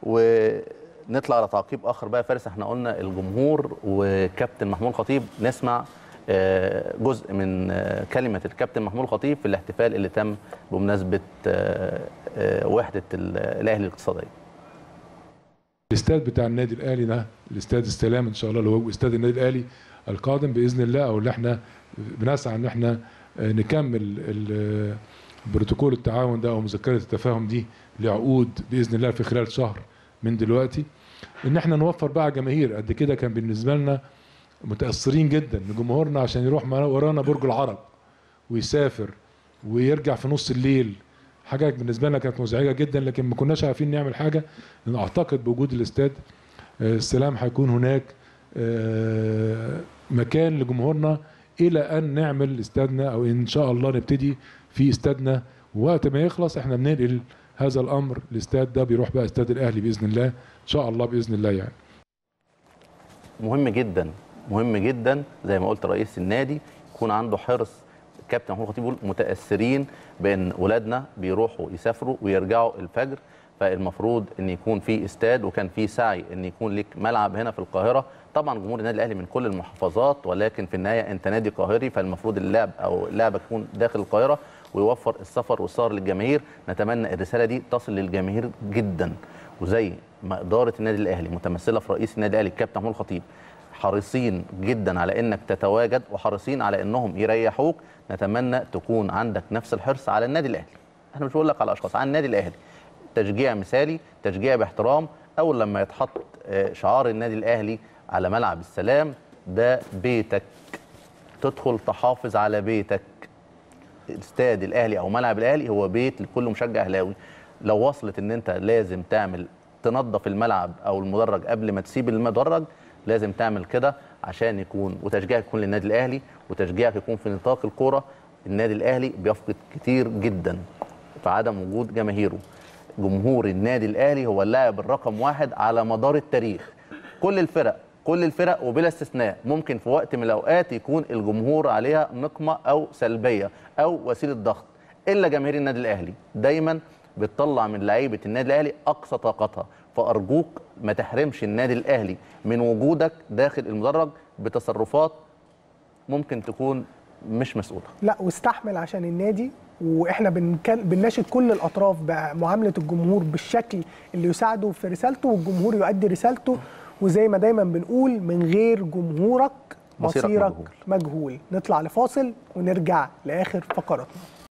ونطلع على تعقيب اخر بقى يا فارس احنا قلنا الجمهور وكابتن محمود خطيب نسمع آه، جزء من آه، كلمه الكابتن محمود خطيب في الاحتفال اللي تم بمناسبه آه، آه، وحده ال- الاهلي الاقتصاديه الاستاد بتاع النادي الاهلي ده الاستاد السلام ان شاء الله اللي هو استاد النادي الاهلي القادم باذن الله او اللي احنا بنسعى ان احنا آه، نكمل ال- آه، بروتوكول التعاون ده او مذكره التفاهم دي لعقود باذن الله في خلال شهر من دلوقتي ان احنا نوفر بقى جماهير قد كده كان بالنسبه لنا متاثرين جدا لجمهورنا عشان يروح معانا- ورانا برج العرب ويسافر ويرجع في نص الليل حاجه بالنسبه لنا كانت مزعجه جدا لكن ما كناش عارفين نعمل حاجه لأن اعتقد بوجود الاستاد آه، السلام هيكون هناك آه، مكان لجمهورنا الى ان نعمل استادنا او ان شاء الله نبتدي في استادنا ووقت ما يخلص احنا بننقل هذا الامر الاستاد ده بيروح بقى استاد الاهلي باذن الله ان شاء الله باذن الله يعني مهم جدا مهم جدا زي ما قلت رئيس النادي يكون عنده حرص كابتن محمود خطيب بيقول متاثرين بان ولادنا بيروحوا يسافروا ويرجعوا الفجر فالمفروض ان يكون في استاد وكان في سعي ان يكون لك ملعب هنا في القاهره طبعا جمهور النادي الاهلي من كل المحافظات ولكن في النهايه انت نادي قاهري فالمفروض اللعب او لعبك يكون داخل القاهره ويوفر السفر والسهر للجماهير نتمنى الرساله دي تصل للجماهير جدا وزي ما اداره النادي الاهلي متمثله في رئيس النادي الاهلي الكابتن محمود الخطيب حريصين جدا على انك تتواجد وحريصين على انهم يريحوك نتمنى تكون عندك نفس الحرص على النادي الاهلي احنا مش بقول لك على اشخاص على النادي الاهلي تشجيع مثالي تشجيع باحترام اول لما يتحط آه، شعار النادي الاهلي على ملعب السلام ده بيتك تدخل تحافظ على بيتك استاد الاهلي او ملعب الاهلي هو بيت لكل مشجع اهلاوي لو وصلت ان انت لازم تعمل تنظف الملعب او المدرج قبل ما تسيب المدرج لازم تعمل كده عشان يكون وتشجيعك يكون للنادي الاهلي وتشجيعك يكون في نطاق الكوره النادي الاهلي بيفقد كتير جدا في عدم وجود جماهيره جمهور النادي الاهلي هو اللاعب الرقم واحد على مدار التاريخ كل الفرق كل الفرق وبلا استثناء ممكن في وقت من الاوقات يكون الجمهور عليها نقمه او سلبيه او وسيله ضغط الا جماهير النادي الاهلي دايما بتطلع من لعيبه النادي الاهلي اقصى طاقتها فارجوك ما تحرمش النادي الاهلي من وجودك داخل المدرج بتصرفات ممكن تكون مش مسؤوله لا واستحمل عشان النادي واحنا بنكل... بنناشد كل الاطراف بمعامله الجمهور بالشكل اللي يساعده في رسالته والجمهور يؤدي رسالته وزي ما دايما بنقول من غير جمهورك مصيرك مصيرك مجهول. مجهول نطلع لفاصل ونرجع لاخر فقراتنا